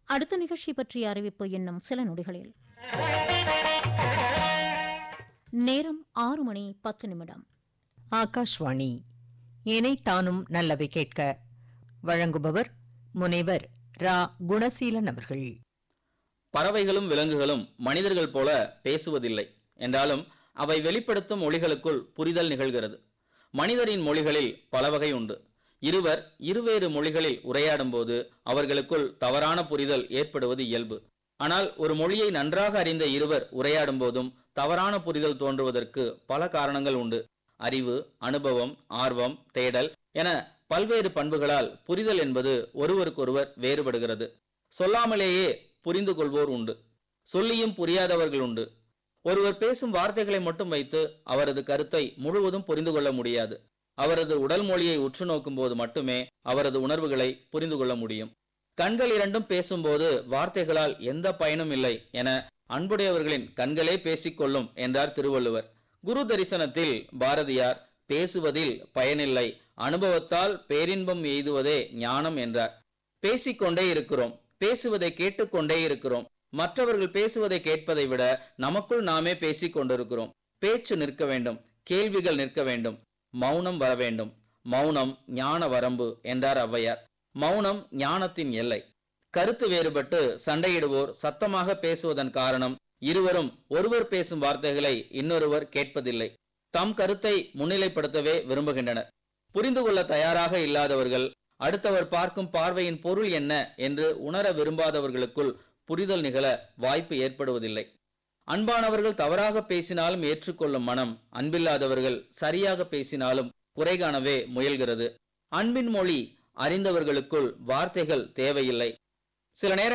அடுத்த நிகழ்ச்சி பற்றிய அறிவிப்பு இன்னும் சில நொடிகளில் நேரம் ஆறு மணி பத்து நிமிடம் ஆகாஷ்வாணி இணைத்தானும் நல்லவை கேட்க வழங்குபவர் முனைவர் ரா குணசீலன் அவர்கள் பறவைகளும் விலங்குகளும் மனிதர்கள் போல பேசுவதில்லை என்றாலும் அவை வெளிப்படுத்தும் மொழிகளுக்குள் புரிதல் நிகழ்கிறது மனிதரின் மொழிகளில் பல வகை உண்டு இருவர் இருவேறு மொழிகளில் உரையாடும்போது அவர்களுக்குள் தவறான புரிதல் ஏற்படுவது இயல்பு ஆனால் ஒரு மொழியை நன்றாக அறிந்த இருவர் உரையாடும் போதும் தவறான புரிதல் தோன்றுவதற்கு பல காரணங்கள் உண்டு அறிவு அனுபவம் ஆர்வம் தேடல் என பல்வேறு பண்புகளால் புரிதல் என்பது ஒருவருக்கொருவர் வேறுபடுகிறது சொல்லாமலேயே புரிந்து கொள்வோர் உண்டு சொல்லியும் புரியாதவர்கள் உண்டு ஒருவர் பேசும் வார்த்தைகளை மட்டும் வைத்து அவரது கருத்தை முழுவதும் புரிந்து கொள்ள முடியாது அவரது உடல் மொழியை உற்று நோக்கும் போது மட்டுமே அவரது உணர்வுகளை புரிந்து கொள்ள முடியும் கண்கள் இரண்டும் பேசும்போது வார்த்தைகளால் எந்த பயனும் இல்லை என அன்புடையவர்களின் கண்களே பேசிக்கொள்ளும் என்றார் திருவள்ளுவர் குரு தரிசனத்தில் பாரதியார் பேசுவதில் பயனில்லை அனுபவத்தால் பேரின்பம் எய்துவதே ஞானம் என்றார் பேசிக்கொண்டே இருக்கிறோம் பேசுவதை கேட்டுக்கொண்டே இருக்கிறோம் மற்றவர்கள் பேசுவதை கேட்பதை விட நமக்குள் நாமே பேசிக் கொண்டிருக்கிறோம் பேச்சு நிற்க வேண்டும் கேள்விகள் நிற்க வேண்டும் மௌனம் வர வேண்டும் மௌனம் ஞான வரம்பு என்றார் ஔவையார் மௌனம் ஞானத்தின் எல்லை கருத்து வேறுபட்டு சண்டையிடுவோர் சத்தமாக பேசுவதன் காரணம் இருவரும் ஒருவர் பேசும் வார்த்தைகளை இன்னொருவர் கேட்பதில்லை தம் கருத்தை முன்னிலைப்படுத்தவே விரும்புகின்றனர் புரிந்து கொள்ள தயாராக இல்லாதவர்கள் அடுத்தவர் பார்க்கும் பார்வையின் பொருள் என்ன என்று உணர விரும்பாதவர்களுக்குள் புரிதல் நிகழ வாய்ப்பு ஏற்படுவதில்லை அன்பானவர்கள் தவறாக பேசினாலும் ஏற்றுக்கொள்ளும் மனம் அன்பில்லாதவர்கள் சரியாக பேசினாலும் குறை காணவே முயல்கிறது அன்பின் மொழி அறிந்தவர்களுக்குள் வார்த்தைகள் தேவையில்லை சில நேரங்களில்